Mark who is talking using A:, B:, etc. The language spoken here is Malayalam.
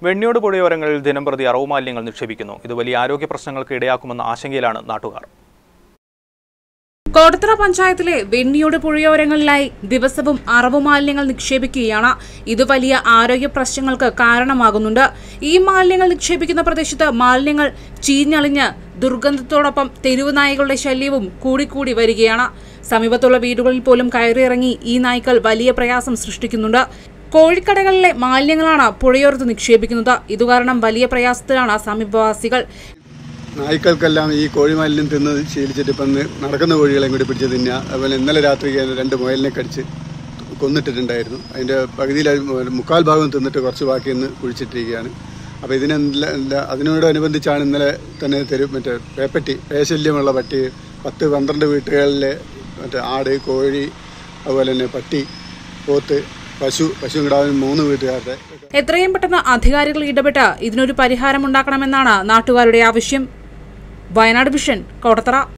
A: വെണ്ണിയോട് പുഴയോരങ്ങളിൽ ദിനംപ്രതി അറവ് മാലിന്യങ്ങൾ നിക്ഷേപിക്കുന്നു ഇത് വലിയ ആരോഗ്യ പ്രശ്നങ്ങൾക്ക് ഇടയാക്കുമെന്ന ആശങ്കയിലാണ് നാട്ടുകാർ
B: കോടത്തറ പഞ്ചായത്തിലെ വെണ്ണിയോട് പുഴയോരങ്ങളിലായി ദിവസവും അറവ് മാലിന്യങ്ങൾ നിക്ഷേപിക്കുകയാണ് ഇത് വലിയ ആരോഗ്യ പ്രശ്നങ്ങൾക്ക് കാരണമാകുന്നുണ്ട് ഈ മാലിന്യങ്ങൾ നിക്ഷേപിക്കുന്ന പ്രദേശത്ത് മാലിന്യങ്ങൾ ചീഞ്ഞളിഞ്ഞ് ദുർഗന്ധത്തോടൊപ്പം തെരുവ് നായകളുടെ ശല്യവും കൂടിക്കൂടി വരികയാണ് സമീപത്തുള്ള വീടുകളിൽ പോലും കയറിയിറങ്ങി ഈ നായ്ക്കൾ വലിയ പ്രയാസം സൃഷ്ടിക്കുന്നുണ്ട് കോഴിക്കടകളിലെ മാലിന്യങ്ങളാണ് പുഴയോരത്ത് നിക്ഷേപിക്കുന്നത് ഇതുകാരണം വലിയ പ്രയാസത്തിലാണ് സമീപവാസികൾ
C: നായ്ക്കൾക്കെല്ലാം ഈ കോഴിമാലിന്യം തിന്ന് ശീലിച്ചിട്ട് ഇപ്പം ഇന്ന് നടക്കുന്ന കോഴികളെയും കൂടി പിടിച്ച് തിന്നുക അതുപോലെ ഇന്നലെ രാത്രി രണ്ട് മുയലിനെ കടിച്ച് കൊന്നിട്ടിട്ടുണ്ടായിരുന്നു അതിൻ്റെ പകുതിയിൽ മുക്കാൽ ഭാഗം തിന്നിട്ട് കുറച്ച് ബാക്കി ഇന്ന് കുഴിച്ചിട്ടിരിക്കുകയാണ് അപ്പോൾ ഇതിനെല്ലാം അതിനോടനുബന്ധിച്ചാണ് ഇന്നലെ തന്നെ തെരു മറ്റേ പേപ്പറ്റി പേശല്യമുള്ള പട്ടി പത്ത് പന്ത്രണ്ട് വീട്ടുകളിലെ മറ്റേ ആട് കോഴി അതുപോലെ തന്നെ പട്ടി പോത്ത് പശു പശു കിടാവിന് മൂന്ന് വീട്ടുകാരുടെ
B: എത്രയും പെട്ടെന്ന് അധികാരികൾ ഇടപെട്ട് ഇതിനൊരു പരിഹാരമുണ്ടാക്കണമെന്നാണ് നാട്ടുകാരുടെ ആവശ്യം വയനാട് വിഷൻ കോട്ടത്തറ